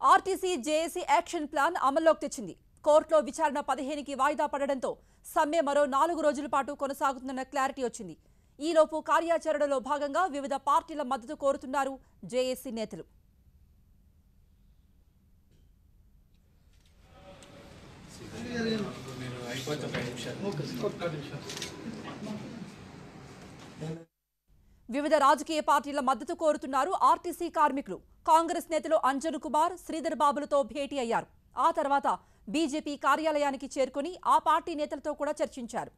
RTC JAC action plan అమల్లోకి తెచ్చింది కోర్టులో విచారణ పదిహేనుకి వాయిదా పడడంతో సమ్మె మరో నాలుగు రోజుల పాటు కొనసాగుతుందన్న క్లారిటీ వచ్చింది ఈలోపు కార్యాచరణలో భాగంగా వివిధ పార్టీల మద్దతు కోరుతున్నారు జేఏసీ నేతలు నేను అయిపోతే ఒక నిమిషాలు వివిధ రాజకీయ పార్టీల మద్దతు కోరుతున్నారు ఆర్టీసీ కార్మికులు కాంగ్రెస్ నేతలు అంజన్ కుమార్ శ్రీధర్ బాబులతో భేటీ అయ్యారు ఆ తర్వాత బీజేపీ కార్యాలయానికి చేరుకుని ఆ పార్టీ నేతలతో కూడా చర్చించారు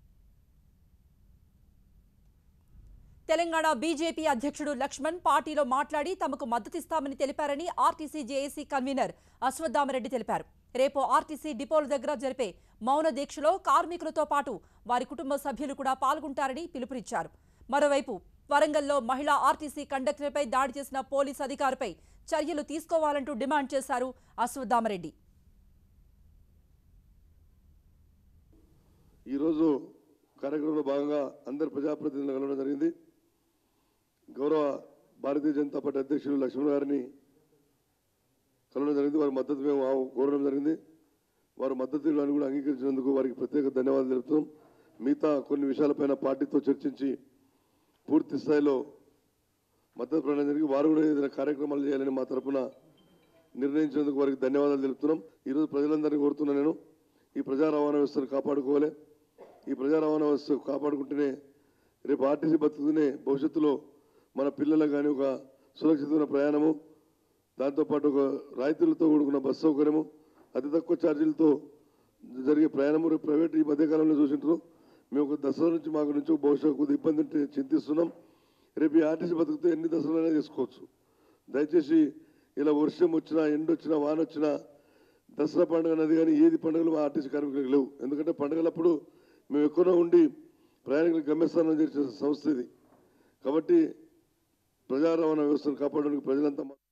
తెలంగాణ బీజేపీ అధ్యక్షుడు లక్ష్మణ్ పార్టీలో మాట్లాడి తమకు మద్దతిస్తామని తెలిపారని ఆర్టీసీ జేఏసీ కన్వీనర్ అశ్వత్థామరెడ్డి తెలిపారు రేపు ఆర్టీసీ డిపోల దగ్గర జరిపే మౌన దీక్షలో కార్మికులతో పాటు వారి కుటుంబ సభ్యులు కూడా పాల్గొంటారని పిలుపునిచ్చారు మరోవైపు వరంగల్లో మహిళా ఆర్టీసీ కండక్టర్పై దాడి చేసిన పోలీస్ అధికారిపై చర్యలు తీసుకోవాలంటూ డిమాండ్ చేశారు అశ్వత్థామరెడ్డి ఈరోజు కార్యక్రమంలో భాగంగా అందరు ప్రజాప్రతినిధులు కలవడం జరిగింది గౌరవ భారతీయ జనతా పార్టీ అధ్యక్షులు లక్ష్మణ్ గారిని కలవడం జరిగింది వారి మద్దతు మేము ఆ- కోరడం జరిగింది వారి మద్దతు అని కూడా అంగీకరించినందుకు వారికి ప్రత్యేక ధన్యవాదాలు తెలుపుతున్నాం మిగతా కొన్ని విషయాలపైన పార్టీతో చర్చించి పూర్తి స్థాయిలో మద్దతు ప్రకటన జరిగి వారు కూడా ఏదైనా కార్యక్రమాలు చేయాలని మా తరపున నిర్ణయించినందుకు వారికి ధన్యవాదాలు తెలుపుతున్నాం ఈరోజు ప్రజలందరినీ కోరుతున్నా నేను ఈ ప్రజా రవాణా వ్యవస్థను కాపాడుకోవాలి ఈ ప్రజా రవాణా వ్యవస్థ కాపాడుకుంటేనే రేపు ఆర్టీసీ బతుకునే భవిష్యత్తులో మన పిల్లలకు కానీ ఒక సురక్షితమైన ప్రయాణము దాంతోపాటు ఒక రాయితీలతో కూడుకున్న బస్సు సౌకర్యము అతి తక్కువ ఛార్జీలతో జరిగే ప్రయాణము రేపు ప్రైవేట్ ఈ మధ్యకాలంలో చూసింటారు మేము ఒక దసరా నుంచి మాకు నుంచి ఒక భవిష్యత్తు కొద్ది ఇబ్బంది ఉంటే చింతిస్తున్నాం రేపు ఈ ఆర్టీసీ బతుకుతే ఎన్ని దశలైనా చేసుకోవచ్చు దయచేసి ఇలా వర్షం వచ్చినా ఎండ వచ్చినా వాన వచ్చినా దసరా పండుగ అనేది కానీ ఏది పండుగలు మా ఆర్టీసీ కార్మికులకు లేవు ఎందుకంటే పండుగలప్పుడు మేము ఎక్కువ ఉండి ప్రయాణికులకు గమ్యస్థానం చేసే సంస్థ ఇది కాబట్టి ప్రజా రవాణా వ్యవస్థను కాపాడడానికి ప్రజలంతా